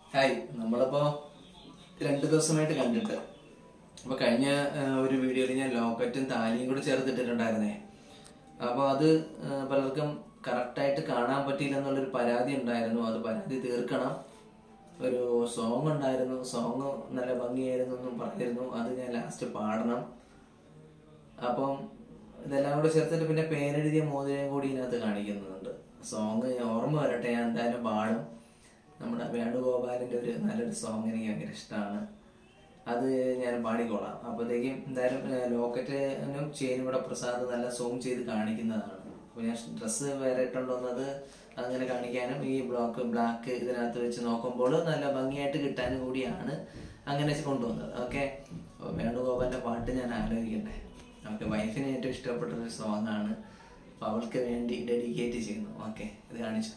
Hi നമ്മളിപ്പോ രണ്ട് ദിവസമായിട്ട് കണ്ടിട്ട് അപ്പൊ കഴിഞ്ഞ ആ, ഒരു വീഡിയോയിൽ ഞാൻ ലോക്കറ്റും താലിയും കൂടെ ചേർത്തിട്ടിട്ടുണ്ടായിരുന്നേ അപ്പോൾ അത് ആ, പലർക്കും കറക്റ്റായിട്ട് കാണാൻ പറ്റിയില്ല എന്നുള്ളൊരു പരാതി ഉണ്ടായിരുന്നു അത് പരാതി തീർക്കണം ഒരു സോങ് ഉണ്ടായിരുന്നു സോങ് നല്ല ഭംഗിയായിരുന്നു എന്നും പറഞ്ഞിരുന്നു അത് ഞാൻ ലാസ്റ്റ് പാടണം അപ്പം ഇതെല്ലാം കൂടെ ചേർത്തിട്ട് പിന്നെ പേരെഴുതിയ മോതിരം കൂടി ഇതിനകത്ത് കാണിക്കുന്നുണ്ട് സോങ് ഓർമ്മ വരട്ടെ ഞാൻ എന്തായാലും പാടും നമ്മുടെ വേണുഗോപാലിന്റെ ഒരു നല്ലൊരു സോങ് എനിക്ക് ഭയങ്കര ഇഷ്ടമാണ് അത് ഞാൻ പാടിക്കോളാം അപ്പോഴത്തേക്കും എന്തായാലും ലോക്കറ്റിനും ചെയിനും കൂടെ പ്രസാദ് നല്ല സോങ് ചെയ്ത് കാണിക്കുന്നതാണ് അപ്പോൾ ഞാൻ ഡ്രസ്സ് വേറെ ഇട്ടുണ്ടോന്നത് അങ്ങനെ കാണിക്കാനും ഈ ബ്ലോക്ക് ബ്ലാക്ക് ഇതിനകത്ത് വെച്ച് നോക്കുമ്പോൾ നല്ല ഭംഗിയായിട്ട് കിട്ടാനും കൂടിയാണ് അങ്ങനെ കൊണ്ടുവന്നത് ഓക്കെ വേണുഗോപാലിന്റെ പാട്ട് ഞാൻ ആലോചിക്കട്ടെ നമുക്ക് വൈഫിന് ഏറ്റവും ഇഷ്ടപ്പെട്ട ഒരു സോങ് ആണ് അപ്പൊ അവൾക്ക് വേണ്ടി ഡെഡിക്കേറ്റ് ചെയ്യുന്നു ഓക്കെ ഇത് കാണിച്ചു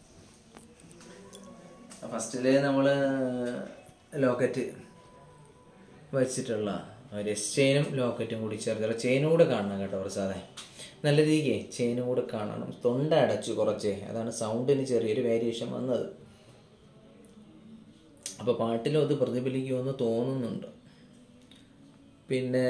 ഫസ്റ്റില് നമ്മള് ലോക്കറ്റ് വെച്ചിട്ടുള്ള ഒരു ചെയിനും ലോക്കറ്റും കൂടി ചേർത്തുള്ള ചെയിനും കൂടെ കാണണം കേട്ടോ പ്രസാദേ നല്ല രീതിക്ക് ചെയിനും കൂടെ കാണണം തൊണ്ട അടച്ചു കുറച്ചേ അതാണ് സൗണ്ടിന് ചെറിയൊരു വേരിയേഷൻ വന്നത് അപ്പോൾ പാട്ടിലും അത് പ്രതിഫലിക്കുമെന്ന് തോന്നുന്നുണ്ട് പിന്നെ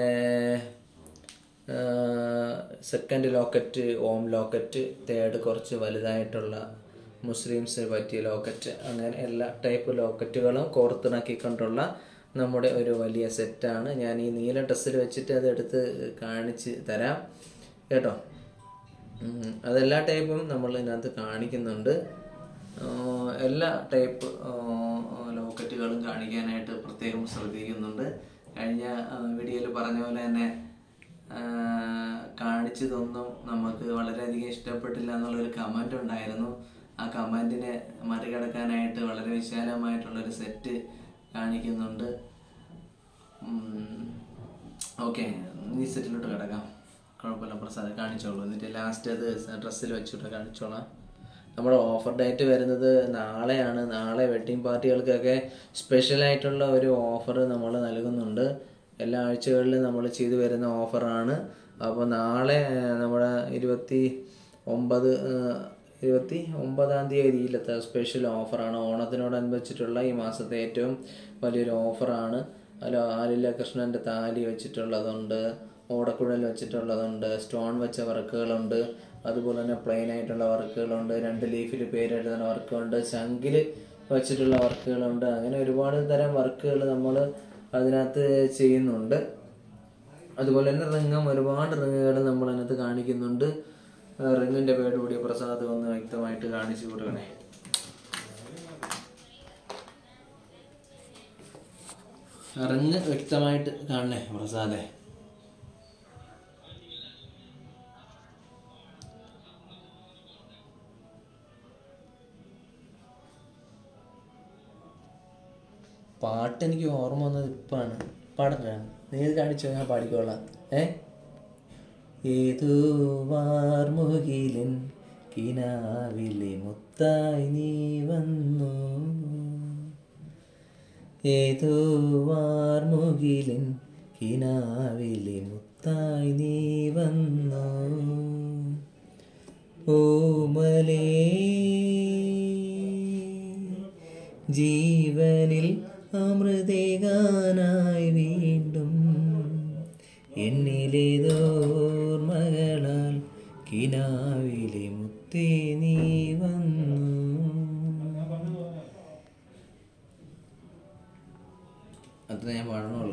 second locket Om locket third കുറച്ച് വലുതായിട്ടുള്ള മുസ്ലിംസിന് പറ്റിയ ലോക്കറ്റ് അങ്ങനെ എല്ലാ ടൈപ്പ് ലോക്കറ്റുകളും കോർത്തിണക്കിക്കൊണ്ടുള്ള നമ്മുടെ ഒരു വലിയ സെറ്റാണ് ഞാൻ ഈ നീല ഡ്രസ്സിൽ വെച്ചിട്ട് അത് എടുത്ത് കാണിച്ച് തരാം കേട്ടോ ഉം, അതെല്ലാ ടൈപ്പും നമ്മൾ ഇതിനകത്ത് കാണിക്കുന്നുണ്ട് ആഹ് എല്ലാ ടൈപ്പ് ലോക്കറ്റുകളും കാണിക്കാനായിട്ട് പ്രത്യേകം ശ്രദ്ധിക്കുന്നുണ്ട് കഴിഞ്ഞ വീഡിയോയിൽ പറഞ്ഞ പോലെ തന്നെ ആഹ് കാണിച്ചതൊന്നും നമുക്ക് വളരെയധികം ഇഷ്ടപ്പെട്ടില്ല എന്നുള്ളൊരു കമൻ്റ് ഉണ്ടായിരുന്നു ആ കമൻറ്റിനെ മറികടക്കാനായിട്ട് വളരെ വിശാലമായിട്ടുള്ളൊരു സെറ്റ് കാണിക്കുന്നുണ്ട് ഓക്കെ ഈ സെറ്റിലോട്ട് കിടക്കാം കുഴപ്പമില്ല പ്രസാദ് കാണിച്ചോളൂ എന്നിട്ട് ലാസ്റ്റ് അത് ഡ്രസ്സിൽ വെച്ചിട്ട് കാണിച്ചോളാം നമ്മുടെ ഓഫർ ഡേറ്റ് വരുന്നത് നാളെയാണ് നാളെ വെഡ്ഡിങ് പാർട്ടികൾക്കൊക്കെ സ്പെഷ്യൽ ആയിട്ടുള്ള ഒരു ഓഫർ നമ്മൾ നൽകുന്നുണ്ട് എല്ലാ ആഴ്ചകളിലും നമ്മൾ ചെയ്തു വരുന്ന ഓഫറാണ് അപ്പോൾ നാളെ ആ, നമ്മുടെ ഇരുപത്തി ഒമ്പത് ആ, ഇരുപത്തി ഒമ്പതാം തീയതിയിലത്തെ സ്പെഷ്യൽ ഓഫറാണ് ഓണത്തിനോടനുബന്ധിച്ചിട്ടുള്ള ഈ മാസത്തെ ഏറ്റവും വലിയൊരു ഓഫറാണ് അതിൽ ആലില്ല കൃഷ്ണൻ്റെ താലി വെച്ചിട്ടുള്ളതുണ്ട് ഓടക്കുഴൽ വെച്ചിട്ടുള്ളതുണ്ട് സ്റ്റോൺ വെച്ച വർക്കുകളുണ്ട് അതുപോലെ തന്നെ പ്ലെയിൻ ആയിട്ടുള്ള വർക്കുകളുണ്ട് രണ്ട് ലീഫിൽ പേരെഴുതുന്ന വർക്കുണ്ട് ശങ്കിൽ വെച്ചിട്ടുള്ള വർക്കുകളുണ്ട് അങ്ങനെ ഒരുപാട് തരം വർക്കുകൾ നമ്മൾ അതിനകത്ത് ചെയ്യുന്നുണ്ട് അതുപോലെ തന്നെ റിങ്ങും ഒരുപാട് റിങ്ങുകൾ നമ്മൾ അതിനകത്ത് കാണിക്കുന്നുണ്ട് റിങ്ങിന്റെ പേര് കൂടി പ്രസാദ് ഒന്ന് വ്യക്തമായിട്ട് കാണിച്ചു കൊടുക്കണേ റിങ് വ്യക്തമായിട്ട് കാണണേ പ്രസാദേ പാട്ട് എനിക്ക് ഓർമ്മ വന്നത് ഇപ്പാണ് പാടലാണ് നീ ഇത് കാണിച്ചോ ഞാൻ പാടിക്കോളാം ഏ ഏതോ വാർമുകിലൻ കിനാവിലെ മുത്തായി നീ വന്നു ഏതോ വാർമുകിലൻ കിനാവിലെ മുത്തായി നീ വന്നു ഓമലേ ജീവനിൽ അമൃതേകാനായി വീണ്ടും എന്നിലേതോർമകളാൽ കിനാവിലെ മുത്തേ നീ വന്നു അത്ര ഞാൻ പാടണുള്ളൂ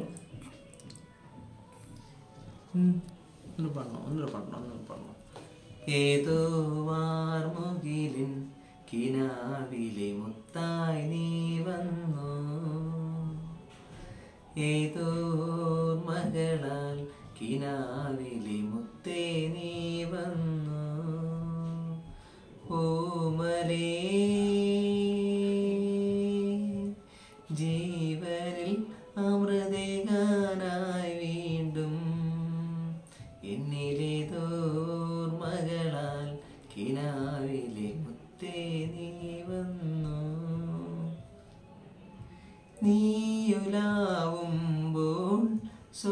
ഒന്ന് പാടണം ഒന്നുകൂടെ പാടണം ഒന്നുകൂടെ പാടണം ഏതോ വാർമുകിലിൻ കിനാവിലെ മുത്തായി നീ വന്നു ഏതോ മകളാൽ കിനാവിലെ മുത്തേ നീ വന്നു ഓമലേ ജീവനിൽ അമൃതേകാനായി വീണ്ടും എന്നിലേതോർമകളാൽ കിനാവിലെ മുത്തേ നീ വന്നു നീയുലാവുമ്പോൾ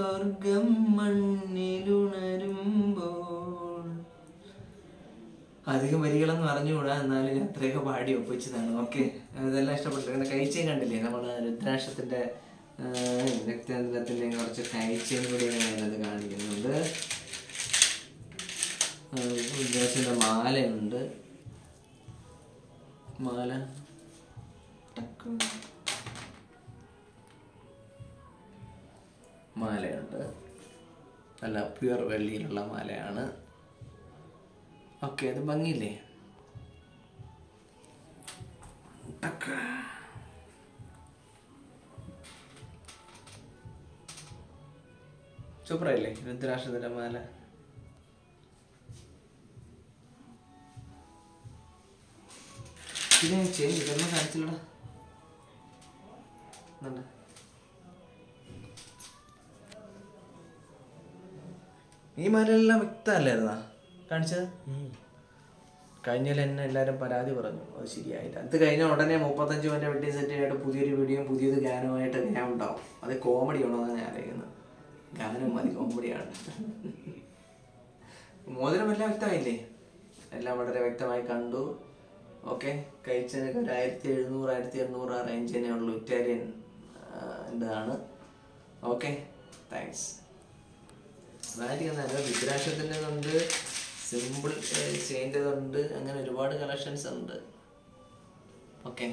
സ്വർഗം മണ്ണിലുണരുമ്പോൾ അധികം വരികളൊന്നും അറിഞ്ഞുകൂടാ എന്നാലും ഞാൻ അത്രയൊക്കെ പാടി ഒപ്പിച്ചതാണ് ഓക്കെ ഇതെല്ലാം ഇഷ്ടപ്പെട്ടു പിന്നെ കഴിച്ചയും കണ്ടില്ലേ നമ്മൾ രുദ്രാക്ഷത്തിന്റെ രക്തേന്ദ്രത്തിന്റെ കുറച്ച് കഴിച്ചയും കൂടി ഞാനത് കാണിക്കുന്നുണ്ട് രുദ്രാക്ഷന്റെ മാലയുണ്ട് മാല ടക്ക്. മാലയുണ്ട് നല്ല പ്യുവർ വെള്ളിയിലുള്ള മാലയാണ് ഓക്കെ അത് ഭംഗിയില്ലേ ടക്ക്. സൂപ്പറായില്ലേ രുദ്രാക്ഷത്തിന്റെ മാല ഇത് ഞാൻ ചെയ്യും ഇതൊന്നും കാണിച്ചില്ലടാ ഇതുണ്ട്. ഈ മരമെല്ലാം വ്യക്തമല്ലായിരുന്നാ കാണിച്ചത് കഴിഞ്ഞാൽ എന്നെ എല്ലാവരും പരാതി പറഞ്ഞു അത് ശരിയായില്ല അത് കഴിഞ്ഞ ഉടനെ മുപ്പത്തഞ്ച് മറ്റേ വെഡ്ഡിങ് സെറ്റ് ആയിട്ട് പുതിയൊരു വീഡിയോയും പുതിയൊരു ഗാനവുമായിട്ട് ഞാൻ ഉണ്ടാവും അത് കോമഡി ആണോ എന്നാണ് ഞാൻ അറിയുന്നത് ഗാനം മതി കോമഡിയാണ് മോതിരം എല്ലാം വ്യക്തമായില്ലേ എല്ലാം വളരെ വ്യക്തമായി കണ്ടു ഓക്കെ കഴിച്ചതിനൊക്കെ ഒരു ആയിരത്തി എഴുന്നൂറ് ആയിരത്തി എണ്ണൂറ് ആ റേഞ്ച് തന്നെ ഉള്ളൂ ഇറ്റാലിയൻ ഇതാണ് ഓക്കെ താങ്ക്സ് വാരിക്കുന്നല്ല രുദ്രാക്ഷത്തിൻ്റെതുണ്ട് സിമ്പിൾ ചെയിൻ്റെതുണ്ട് അങ്ങനെ ഒരുപാട് കളക്ഷൻസ് ഉണ്ട് ഓക്കെ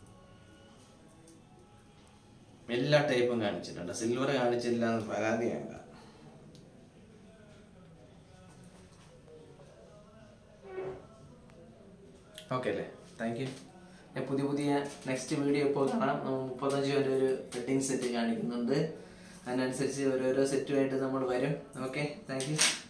എല്ലാ ടൈപ്പും കാണിച്ചിട്ടുണ്ട് സിൽവർ കാണിച്ചില്ല എന്ന് പരാതിയാണ്ട ഓക്കെ അല്ലേ താങ്ക് യു ഞാൻ പുതിയ പുതിയ നെക്സ്റ്റ് വീഡിയോ ഇപ്പോൾ കാണാം നമ്മൾ മുപ്പത്തഞ്ച് വരെ ഒരു വെഡിങ് സെറ്റ് കാണിക്കുന്നുണ്ട് അതിനനുസരിച്ച് ഓരോരോ സെറ്റുമായിട്ട് നമ്മൾ വരും ഓക്കെ താങ്ക് യു